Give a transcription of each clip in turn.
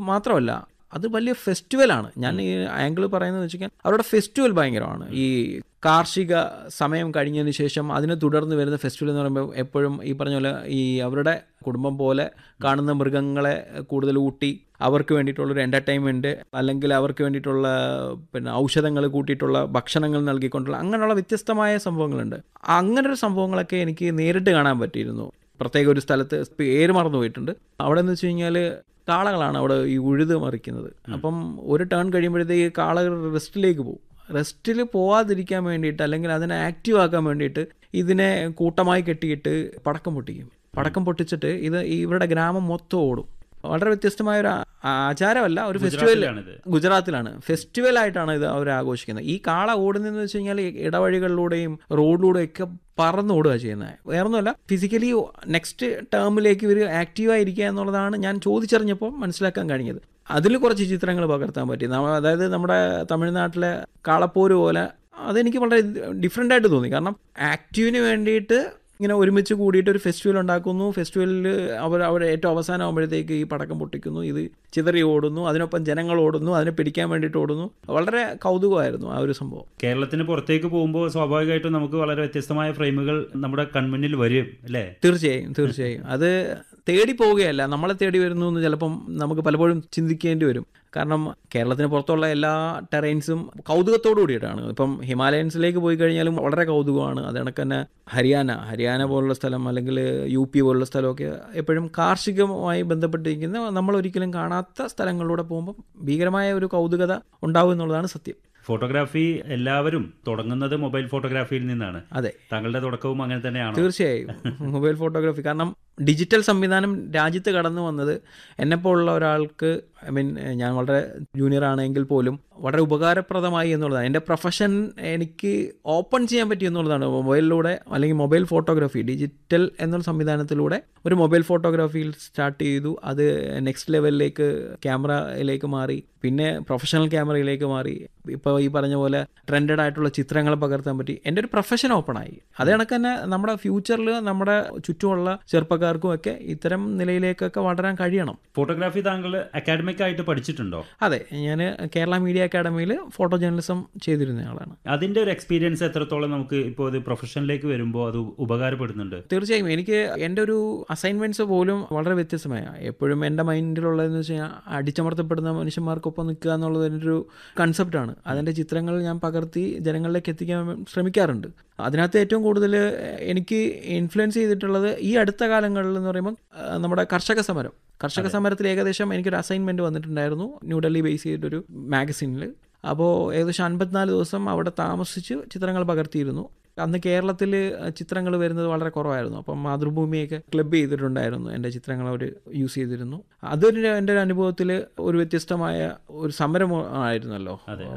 മാത്രമല്ല അത് വലിയ ഫെസ്റ്റിവലാണ് ഞാൻ ഈ ആംഗിൾ പറയുന്നത് വെച്ചാൽ അവരുടെ ഫെസ്റ്റിവൽ ഭയങ്കരമാണ് ഈ കാർഷിക സമയം കഴിഞ്ഞതിന് ശേഷം അതിനെ തുടർന്ന് വരുന്ന ഫെസ്റ്റിവൽ എന്ന് പറയുമ്പോൾ എപ്പോഴും ഈ പറഞ്ഞ പോലെ ഈ അവരുടെ കുടുംബം പോലെ കാണുന്ന മൃഗങ്ങളെ കൂടുതൽ ഊട്ടി അവർക്ക് വേണ്ടിയിട്ടുള്ളൊരു എൻ്റർടൈൻമെൻറ്റ് അല്ലെങ്കിൽ അവർക്ക് വേണ്ടിയിട്ടുള്ള പിന്നെ ഔഷധങ്ങൾ കൂട്ടിയിട്ടുള്ള ഭക്ഷണങ്ങൾ നൽകിക്കൊണ്ടുള്ള അങ്ങനെയുള്ള വ്യത്യസ്തമായ സംഭവങ്ങളുണ്ട് അങ്ങനെ ഒരു സംഭവങ്ങളൊക്കെ എനിക്ക് നേരിട്ട് കാണാൻ പറ്റിയിരുന്നു പ്രത്യേക ഒരു സ്ഥലത്ത് പേര് മറന്നു പോയിട്ടുണ്ട് അവിടെ എന്ന് വെച്ച് കഴിഞ്ഞാൽ കാളകളാണ് അവിടെ ഈ ഉഴുത് മറിക്കുന്നത് അപ്പം ഒരു ടേൺ കഴിയുമ്പോഴത്തേക്ക് കാളകൾ റെസ്റ്റിലേക്ക് പോകും റെസ്റ്റിൽ പോവാതിരിക്കാൻ വേണ്ടിയിട്ട് അല്ലെങ്കിൽ അതിനെ ആക്റ്റീവ് ആക്കാൻ വേണ്ടിയിട്ട് ഇതിനെ കൂട്ടമായി കെട്ടിയിട്ട് പടക്കം പൊട്ടിക്കും പടക്കം പൊട്ടിച്ചിട്ട് ഇത് ഇവരുടെ ഗ്രാമം മൊത്തം ഓടും വളരെ വ്യത്യസ്തമായ ഒരു ആ- ആചാരമല്ല ഒരു ഫെസ്റ്റിവൽ ഗുജറാത്തിലാണിത്. ഗുജറാത്തിലാണ് ഫെസ്റ്റിവൽ ആയിട്ടാണ് ഇത് അവർ ആഘോഷിക്കുന്നത് ഈ കാള ഓടുന്നതെന്ന് വെച്ച് കഴിഞ്ഞാൽ ഇടവഴികളിലൂടെയും റോഡിലൂടെയും ഒക്കെ പറന്ന് ഓടുക ചെയ്യുന്നത് വേറൊന്നുമല്ല ഫിസിക്കലി നെക്സ്റ്റ് ടേമിലേക്ക് ഇവർ ആക്റ്റീവായിരിക്കുക എന്നുള്ളതാണ് ഞാൻ ചോദിച്ചറിഞ്ഞപ്പോൾ മനസ്സിലാക്കാൻ കഴിഞ്ഞത് അതിൽ കുറച്ച് ചിത്രങ്ങൾ പകർത്താൻ പറ്റി നമ്മ- അതായത് നമ്മുടെ തമിഴ്നാട്ടിലെ കാളപ്പോര് പോലെ അതെനിക്ക് വളരെ ഡിഫറെൻ്റ് ആയിട്ട് തോന്നി കാരണം ആക്റ്റീവിന് വേണ്ടിയിട്ട് ഇങ്ങനെ ഒരുമിച്ച് കൂടിയിട്ട് ഒരു ഫെസ്റ്റിവൽ ഉണ്ടാക്കുന്നു ഫെസ്റ്റിവലിൽ അവർ അവർ ഏറ്റവും അവസാനം ആകുമ്പോഴത്തേക്ക് ഈ പടക്കം പൊട്ടിക്കുന്നു ഇത് ചിതറി ഓടുന്നു അതിനൊപ്പം ജനങ്ങൾ ഓടുന്നു അതിനെ പിടിക്കാൻ വേണ്ടിയിട്ട് ഓടുന്നു വളരെ കൗതുകമായിരുന്നു ആ ഒരു സംഭവം കേരളത്തിന് പുറത്തേക്ക് പോകുമ്പോൾ സ്വാഭാവികമായിട്ടും നമുക്ക് വളരെ വ്യത്യസ്തമായ ഫ്രെയിമുകൾ നമ്മുടെ കൺമുന്നിൽ വരും അല്ലേ തീർച്ചയായും തീർച്ചയായും അത് തേടി പോവുകയല്ല നമ്മളെ തേടി വരുന്നു എന്ന് ചിലപ്പം നമുക്ക് പലപ്പോഴും ചിന്തിക്കേണ്ടി വരും കാരണം കേരളത്തിന് പുറത്തുള്ള എല്ലാ ടെറൈൻസും കൗതുകത്തോടു കൂടിയിട്ടാണ് ഇപ്പം ഹിമാലയൻസിലേക്ക് പോയി കഴിഞ്ഞാലും വളരെ കൗതുകമാണ് അത് കണക്ക് തന്നെ ഹരിയാന ഹരിയാന പോലുള്ള സ്ഥലം അല്ലെങ്കിൽ യു പി പോലുള്ള സ്ഥലമൊക്കെ എപ്പോഴും കാർഷികമായി ബന്ധപ്പെട്ടിരിക്കുന്ന നമ്മൾ ഒരിക്കലും കാണാത്ത സ്ഥലങ്ങളിലൂടെ പോകുമ്പോൾ ഭീകരമായ ഒരു കൗതുകത ഉണ്ടാവും എന്നുള്ളതാണ് സത്യം ഫോട്ടോഗ്രാഫി എല്ലാവരും തുടങ്ങുന്നത് മൊബൈൽ ഫോട്ടോഗ്രാഫിയിൽ നിന്നാണ് അതെ താങ്കളുടെ തുടക്കവും അങ്ങനെ തന്നെയാണോ തീർച്ചയായും മൊബൈൽ ഫോട്ടോഗ്രാഫി കാരണം ഡിജിറ്റൽ സംവിധാനം രാജ്യത്ത് കടന്നു വന്നത് എന്നെപ്പോലുള്ള ഒരാൾക്ക് ഐ മീൻ ഞാൻ വളരെ ജൂനിയർ ആണെങ്കിൽ പോലും വളരെ ഉപകാരപ്രദമായി എന്നുള്ളതാണ് എൻ്റെ പ്രൊഫഷൻ എനിക്ക് ഓപ്പൺ ചെയ്യാൻ പറ്റി എന്നുള്ളതാണ് മൊബൈലിലൂടെ അല്ലെങ്കിൽ മൊബൈൽ ഫോട്ടോഗ്രാഫി ഡിജിറ്റൽ എന്നുള്ള സംവിധാനത്തിലൂടെ ഒരു മൊബൈൽ ഫോട്ടോഗ്രാഫിയിൽ സ്റ്റാർട്ട് ചെയ്തു അത് നെക്സ്റ്റ് ലെവലിലേക്ക് ക്യാമറയിലേക്ക് മാറി പിന്നെ പ്രൊഫഷണൽ ക്യാമറയിലേക്ക് മാറി ഇപ്പോൾ ഈ പറഞ്ഞ പോലെ ട്രെൻഡഡ് ആയിട്ടുള്ള ചിത്രങ്ങൾ പകർത്താൻ പറ്റി എൻ്റെ ഒരു പ്രൊഫഷൻ ഓപ്പണായി അത് കണക്ക് തന്നെ നമ്മുടെ ഫ്യൂച്ചറിൽ നമ്മുടെ ചുറ്റുമുള്ള ചെറുപ്പക്കാർക്കും ഒക്കെ ഇത്തരം നിലയിലേക്കൊക്കെ വളരാൻ കഴിയണം ഫോട്ടോഗ്രാഫി താങ്കൾ അക്കാഡമിക് ആയിട്ട് പഠിച്ചിട്ടുണ്ടോ അതെ ഞാൻ കേരള മീഡിയ അക്കാഡമിയിൽ ഫോട്ടോ ജേർണലിസം ചെയ്തിരുന്ന ആളാണ് അതിന്റെ ഒരു എക്സ്പീരിയൻസ് എത്രത്തോളം നമുക്ക് ഇപ്പോൾ ഇത് പ്രൊഫഷനിലേക്ക് വരുമ്പോൾ അത് ഉപകാരപ്പെടുന്നുണ്ട് തീർച്ചയായും എനിക്ക് എൻ്റെ ഒരു അസൈൻമെൻറ്റ്സ് പോലും വളരെ വ്യത്യസ്തമായ എപ്പോഴും എൻ്റെ മൈൻഡിലുള്ളതെന്ന് വെച്ച് കഴിഞ്ഞാൽ അടിച്ചമർത്തപ്പെടുന്ന മനുഷ്യന്മാർക്കൊപ്പം നിൽക്കുക എന്നുള്ളത് എൻ്റെ ഒരു കൺസെപ്റ്റാണ് അതിൻ്റെ ചിത്രങ്ങൾ ഞാൻ പകർത്തി ജനങ്ങളിലേക്ക് എത്തിക്കാൻ ശ്രമിക്കാറുണ്ട് അതിനകത്ത് ഏറ്റവും കൂടുതൽ എനിക്ക് ഇൻഫ്ലുവൻസ് ചെയ്തിട്ടുള്ളത് ഈ അടുത്ത കാലങ്ങളിൽ എന്ന് പറയുമ്പോൾ ആ, നമ്മുടെ കർഷക സമരം കർഷക സമരത്തിൽ ഏകദേശം എനിക്കൊരു അസൈൻമെൻറ്റ് വന്നിട്ടുണ്ടായിരുന്നു ന്യൂഡൽഹി ബേസ് ചെയ്തിട്ടൊരു മാഗസിനിൽ അപ്പോൾ ഏകദേശം അൻപത്തിനാല് ദിവസം അവിടെ താമസിച്ച് ചിത്രങ്ങൾ പകർത്തിയിരുന്നു അന്ന് കേരളത്തിൽ ചിത്രങ്ങൾ വരുന്നത് വളരെ കുറവായിരുന്നു അപ്പം മാതൃഭൂമിയൊക്കെ ക്ലബ് ചെയ്തിട്ടുണ്ടായിരുന്നു എൻ്റെ ചിത്രങ്ങൾ അവർ യൂസ് ചെയ്തിരുന്നു അതൊരു എൻ്റെ ഒരു അനുഭവത്തിൽ ഒരു വ്യത്യസ്തമായ ഒരു സമരം ആയിരുന്നല്ലോ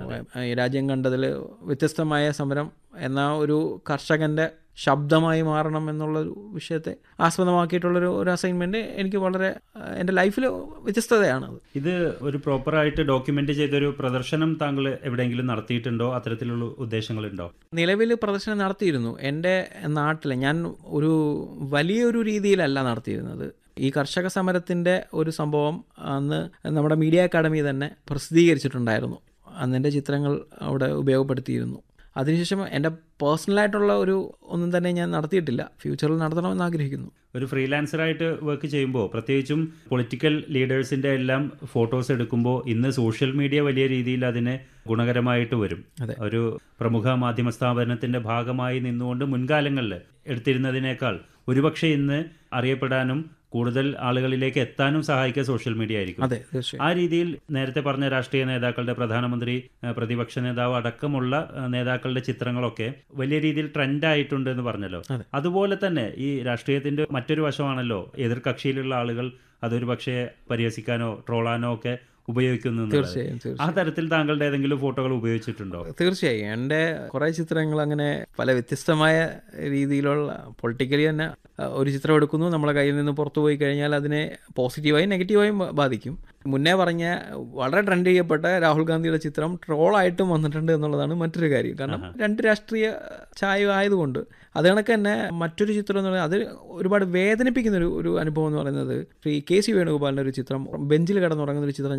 ഈ രാജ്യം കണ്ടതിൽ വ്യത്യസ്തമായ സമരം എന്ന ഒരു കർഷകൻ്റെ ശബ്ദമായി മാറണം എന്നുള്ള ഒരു വിഷയത്തെ ആസ്പദമാക്കിയിട്ടുള്ളൊരു ഒരു അസൈൻമെൻറ്റ് എനിക്ക് വളരെ എൻ്റെ ലൈഫിൽ വ്യത്യസ്തതയാണ് അത് ഇത് ഒരു പ്രോപ്പറായിട്ട് ഡോക്യുമെന്റ് ചെയ്തൊരു പ്രദർശനം താങ്കൾ എവിടെയെങ്കിലും നടത്തിയിട്ടുണ്ടോ അത്തരത്തിലുള്ള ഉദ്ദേശങ്ങളുണ്ടോ നിലവിൽ പ്രദർശനം നടത്തിയിരുന്നു എൻ്റെ നാട്ടിൽ ഞാൻ ഒരു വലിയൊരു രീതിയിലല്ല നടത്തിയിരുന്നത് ഈ കർഷക സമരത്തിൻ്റെ ഒരു സംഭവം അന്ന് നമ്മുടെ മീഡിയ അക്കാഡമി തന്നെ പ്രസിദ്ധീകരിച്ചിട്ടുണ്ടായിരുന്നു അന്ന് എൻ്റെ ചിത്രങ്ങൾ അവിടെ ഉപയോഗപ്പെടുത്തിയിരുന്നു അതിനുശേഷം എൻ്റെ പേഴ്സണലായിട്ടുള്ള ഒരു ഒന്നും തന്നെ ഞാൻ നടത്തിയിട്ടില്ല ഫ്യൂച്ചറിൽ നടത്തണമെന്ന് ആഗ്രഹിക്കുന്നു ഒരു ഫ്രീലാൻസറായിട്ട് വർക്ക് ചെയ്യുമ്പോൾ പ്രത്യേകിച്ചും പൊളിറ്റിക്കൽ ലീഡേഴ്സിന്റെ എല്ലാം ഫോട്ടോസ് എടുക്കുമ്പോൾ ഇന്ന് സോഷ്യൽ മീഡിയ വലിയ രീതിയിൽ അതിന് ഗുണകരമായിട്ട് വരും അതെ. ഒരു പ്രമുഖ മാധ്യമ സ്ഥാപനത്തിന്റെ ഭാഗമായി നിന്നുകൊണ്ട് മുൻകാലങ്ങളിൽ എടുത്തിരുന്നതിനേക്കാൾ ഒരുപക്ഷെ ഇന്ന് അറിയപ്പെടാനും കൂടുതൽ ആളുകളിലേക്ക് എത്താനും സഹായിക്കുക സോഷ്യൽ മീഡിയ ആയിരിക്കും അതെ തീർച്ചയായും ആ രീതിയിൽ നേരത്തെ പറഞ്ഞ രാഷ്ട്രീയ നേതാക്കളുടെ പ്രധാനമന്ത്രി ഏഹ് പ്രതിപക്ഷ നേതാവ് അടക്കമുള്ള ഏഹ് നേതാക്കളുടെ ചിത്രങ്ങളൊക്കെ വലിയ രീതിയിൽ ട്രെൻഡ് ആയിട്ടുണ്ട് എന്ന് പറഞ്ഞല്ലോ അതെ. അതുപോലെ തന്നെ ഈ രാഷ്ട്രീയത്തിന്റെ മറ്റൊരു വശമാണല്ലോ എതിർകക്ഷിയിലുള്ള ആളുകൾ അതൊരു പക്ഷേ പരിഹസിക്കാനോ ട്രോളാനോ ഒക്കെ ഉപയോഗിക്കുന്നു എന്നുള്ളത്. തീർച്ചയായും തീർച്ചയായും ആ തരത്തിൽ താങ്കളുടെ ഏതെങ്കിലും ഫോട്ടോകൾ ഉപയോഗിച്ചിട്ടുണ്ടോ തീർച്ചയായും എൻ്റെ കുറേ ചിത്രങ്ങൾ അങ്ങനെ പല വ്യത്യസ്തമായ രീതിയിലുള്ള പൊളിറ്റിക്കലി തന്നെ അഹ്, ഒരു ചിത്രം എടുക്കുന്നു നമ്മളെ കയ്യിൽ നിന്ന് പുറത്തു പോയി കഴിഞ്ഞാൽ അതിനെ പോസിറ്റീവായും നെഗറ്റീവായും ബ- ബാധിക്കും മുന്നേ പറഞ്ഞ വളരെ ട്രെൻഡ് ചെയ്യപ്പെട്ട രാഹുൽ ഗാന്ധിയുടെ ചിത്രം ട്രോളായിട്ടും വന്നിട്ടുണ്ട് എന്നുള്ളതാണ് മറ്റൊരു കാര്യം കാരണം രണ്ട് രാഷ്ട്രീയ ചായ ആയതുകൊണ്ട് അത് കണക്ക് തന്നെ മറ്റൊരു ചിത്രം എന്ന് പറയുന്നത് അത് ഒരുപാട് വേദനിപ്പിക്കുന്ന ഒരു ഒരു അനുഭവം എന്ന് പറയുന്നത് ശ്രീ കെ സി വേണുഗോപാലിൻ്റെ ഒരു ചിത്രം ബെഞ്ചിൽ കിടന്നുറങ്ങുന്ന ഒരു ചിത്രം